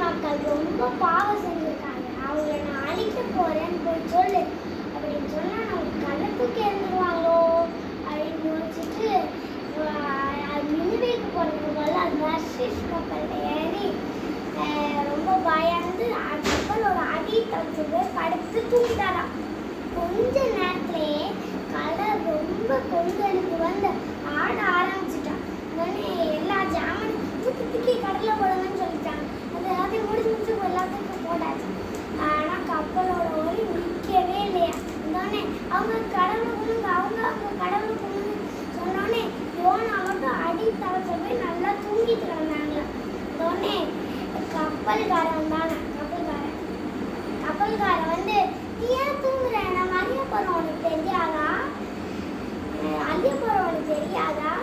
மக்கள் ரொம்ப பாவம் செஞ்சிருக்காங்க அவங்கள நான் அழிக்க போறேன்னு போய் சொல்லு அப்படின்னு சொன்னா நம்ம கள்ளத்துக்கு எழுந்துருவாங்களோ அப்படின்னு யோசிச்சுட்டு நினைவேக்கு போறதுக்கு போல அந்த நர்சிஸ் கப்பல்ல ஏறி அஹ், ரொம்ப பயந்து அந்த கப்பலோட அடி தச்சு போய் படுத்து தூக்கிட்டாராம் கொஞ்ச நேரத்திலேயே கடல் ரொம்ப கொந்தளிப்பு வந்து ஆட ஆரம்பிச்சிட்டான் உடனே எல்லா ஜாமனும் தூக்கி தூக்கி கடல்ல போடுங்கன்னு சொல்லிட்டாங்க அது எல்லாத்தையும் முடிச்சு முடிச்சு எல்லாத்துக்கும் போட்டாச்சு ஆனா கப்பலோட ஒளி நிற்கவே இல்லையா உடனே அவங்க கடவுளை கும்பிடுங்க அவங்க அவங்க கடவுளை கும்பிடுங்க சொன்னோடனே யோனா மட்டும் அடி தவச்ச போய் நல்லா தூங்கிட்டு கிடந்தாங்களா உடனே கப்பல்காரன் வந்தாங்க கப்பல்காரன் கப்பல்காரன் வந்து "நீ ஏன் தூங்குற நம்ம அறிய போறோம் உனக்கு தெரியாதா அஹ் அறிய போறோம் உனக்கு தெரியாதா